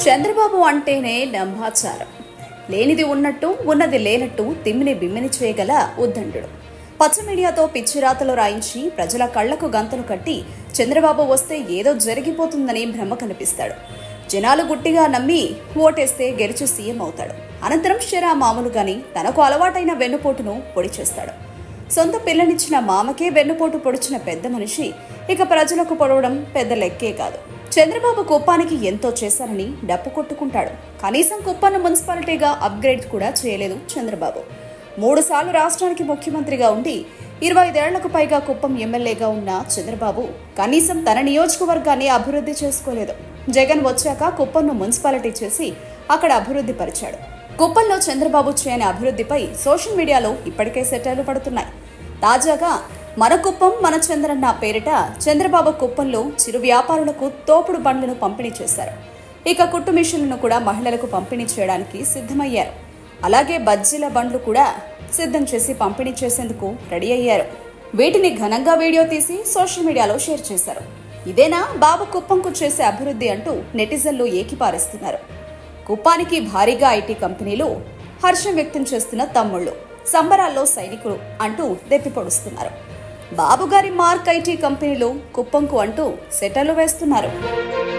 చంద్రబాబు అంటేనే నంబాచారం లేనిది ఉన్నట్టు ఉన్నది లేనట్టు తిమ్మిని బిమ్మిని చేయగల ఉద్దండు పచ్చ మీడియాతో పిచ్చిరాతలు రాయించి ప్రజల కళ్లకు గంతలు కట్టి చంద్రబాబు వస్తే ఏదో జరిగిపోతుందని భ్రమ కనిపిస్తాడు జనాలు గుట్టిగా నమ్మి ఓటేస్తే గెలిచి సీఎం అవుతాడు అనంతరం షెరా మామూలుగాని తనకు అలవాటైన వెన్నుపోటును పొడి చేస్తాడు సొంత పిల్లనిచ్చిన మామకే వెన్నుపోటు పొడిచిన పెద్ద మనిషి ఇక ప్రజలకు పొడవడం పెద్ద లెక్కే కాదు చంద్రబాబు కుప్పానికి ఎంతో చేశారని డప్పు కొట్టుకుంటాడు కనీసం కుప్పాను మున్సిపాలిటీగా అప్గ్రేడ్ కూడా చేయలేదు చంద్రబాబు మూడు సార్లు రాష్ట్రానికి ముఖ్యమంత్రిగా ఉండి ఇరవై ఐదేళ్లకు పైగా కుప్పం ఎమ్మెల్యేగా ఉన్న చంద్రబాబు కనీసం తన నియోజకవర్గాన్ని అభివృద్ధి చేసుకోలేదు జగన్ వచ్చాక కుప్పంను మున్సిపాలిటీ చేసి అక్కడ అభివృద్ధి పరిచాడు కుప్పంలో చంద్రబాబు చేయని అభివృద్ధిపై సోషల్ మీడియాలో ఇప్పటికే సెటర్లు పడుతున్నాయి తాజాగా మన కుప్పం మన చంద్రన్న పేరిట చంద్రబాబు కుప్పంలో చిరు వ్యాపారులకు తోపుడు బండ్లను పంపిణీ చేశారు ఇక కుట్టు మిషన్లను కూడా మహిళలకు పంపిణీ చేయడానికి సిద్ధమయ్యారు అలాగే బజ్జీల బండ్లు కూడా సిద్ధం చేసి పంపిణీ చేసేందుకు రెడీ అయ్యారు వీటిని ఘనంగా వీడియో తీసి సోషల్ మీడియాలో షేర్ చేశారు ఇదేనా బాబు కుప్పంకు చేసే అభివృద్ధి అంటూ నెటిజన్లు ఏకిపారేస్తున్నారు కుప్పానికి భారీగా ఐటీ కంపెనీలు హర్షం వ్యక్తం చేస్తున్న తమ్ముళ్ళు సంబరాల్లో సైనికులు అంటూ దెప్పిపొడుస్తున్నారు బాబుగారి మార్క్ ఐటీ కంపెనీలు కుప్పంకు అంటూ సెటర్లు వేస్తున్నారు